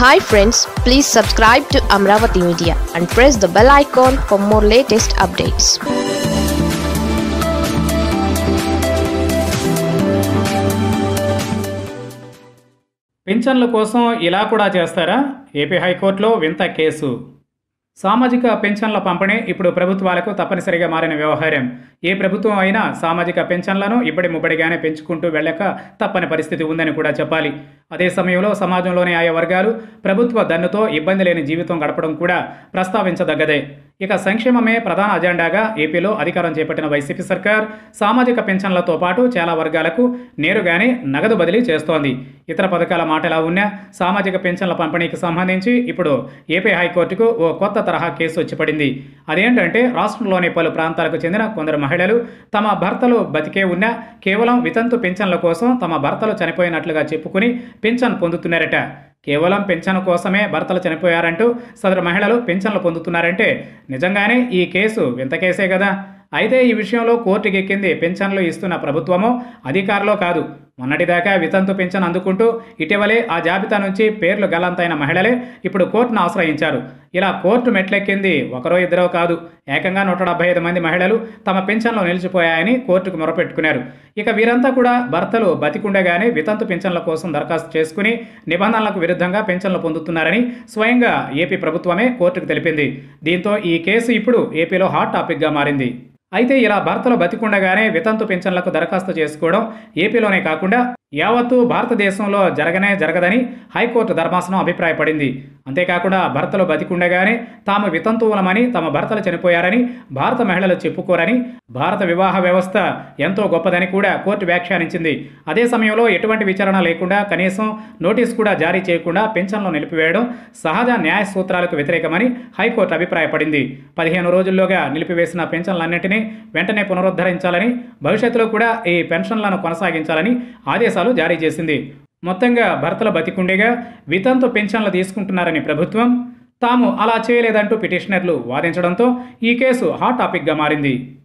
hi friends please subscribe to Amaravati media and press the bell icon for more latest updates పింఛన్ల కోసం ఇలా కూడా చేస్తారా ఏపీ హైకోర్టులో వింత కేసు సామాజిక పెన్షన్ల పంపిణీ ఇప్పుడు ప్రభుత్వాలకు తప్పనిసరిగా మారిన వ్యవహారం ఏ ప్రభుత్వం అయినా సామాజిక పెన్షన్లను ఇబ్బడి ముబ్బడిగానే పెంచుకుంటూ వెళ్ళక తప్పని పరిస్థితి ఉందని కూడా చెప్పాలి అదే సమయంలో సమాజంలోని ఆయా వర్గాలు ప్రభుత్వ దన్నుతో ఇబ్బంది లేని జీవితం గడపడం కూడా ప్రస్తావించదగ్గదే ఇక సంక్షేమమే ప్రధాన అజెండాగా ఏపీలో అధికారం చేపట్టిన వైసీపీ సర్కార్ సామాజిక పెన్షన్లతో పాటు చాలా వర్గాలకు నేరుగానే నగదు బదిలీ చేస్తోంది ఇతర పథకాల మాట ఎలా ఉన్నా సామాజిక పెన్షన్ల పంపిణీకి సంబంధించి ఇప్పుడు ఏపీ హైకోర్టుకు ఓ కొత్త తరహా కేసు వచ్చి పడింది అదేంటంటే రాష్ట్రంలోని పలు ప్రాంతాలకు చెందిన కొందరు మహిళలు తమ భర్తలు బతికే ఉన్నా కేవలం వితంతు పెన్షన్ల కోసం తమ భర్తలు చనిపోయినట్లుగా చెప్పుకుని పెన్షన్ పొందుతున్నారట కేవలం పెన్షన్ కోసమే భర్తలు చనిపోయారంటూ సదరు మహిళలు పెన్షన్లు పొందుతున్నారంటే నిజంగానే ఈ కేసు వింత కేసే కదా అయితే ఈ విషయంలో కోర్టుకి ఎక్కింది పెన్షన్లు ఇస్తున్న ప్రభుత్వమో అధికారులో కాదు మొన్నటిదాకా వితంతు పెన్షన్ అందుకుంటూ ఇటీవలే ఆ జాబితా నుంచి పేర్లు గల్లంతైన మహిళలే ఇప్పుడు కోర్టును ఆశ్రయించారు ఇలా కోర్టు మెట్లెక్కింది ఒకరో ఇద్దరో కాదు ఏకంగా నూట డెబ్బై ఐదు మంది మహిళలు తమ పెన్షన్లు నిలిచిపోయాయని కోర్టుకు మొరపెట్టుకున్నారు ఇక వీరంతా కూడా భర్తలు బతికుండగానే వితంతు పెన్షన్ల కోసం దరఖాస్తు చేసుకుని నిబంధనలకు విరుద్ధంగా పెన్షన్లు పొందుతున్నారని స్వయంగా ఏపీ ప్రభుత్వమే కోర్టుకు తెలిపింది దీంతో ఈ కేసు ఇప్పుడు ఏపీలో హాట్ టాపిక్గా మారింది అయితే ఇలా భర్తలు బతికుండగానే వితంతు పెన్షన్లకు దరఖాస్తు చేసుకోవడం ఏపీలోనే కాకుండా యావత్తు భారతదేశంలో జరగనే జరగదని హైకోర్టు ధర్మాసనం అభిప్రాయపడింది అంతేకాకుండా భర్తలు బతికుండగానే తాము వితంతువులమని తమ భర్తలు చనిపోయారని భారత మహిళలు చెప్పుకోరని భారత వివాహ వ్యవస్థ ఎంతో గొప్పదని కూడా కోర్టు వ్యాఖ్యానించింది అదే సమయంలో ఎటువంటి విచారణ లేకుండా కనీసం నోటీస్ కూడా జారీ చేయకుండా పెన్షన్లు నిలిపివేయడం సహజ న్యాయ సూత్రాలకు వ్యతిరేకమని హైకోర్టు అభిప్రాయపడింది పదిహేను రోజుల్లోగా నిలిపివేసిన పెన్షన్లన్నింటినీ వెంటనే పునరుద్ధరించాలని భవిష్యత్తులో కూడా ఈ పెన్షన్లను కొనసాగించాలని ఆదేశాలు జారీ చేసింది మొత్తంగా భర్తల బతికుండేగా వితంతు పెన్షన్లు తీసుకుంటున్నారని ప్రభుత్వం తాము అలా చేయలేదంటూ పిటిషనర్లు వాదించడంతో ఈ కేసు హాట్ టాపిక్గా మారింది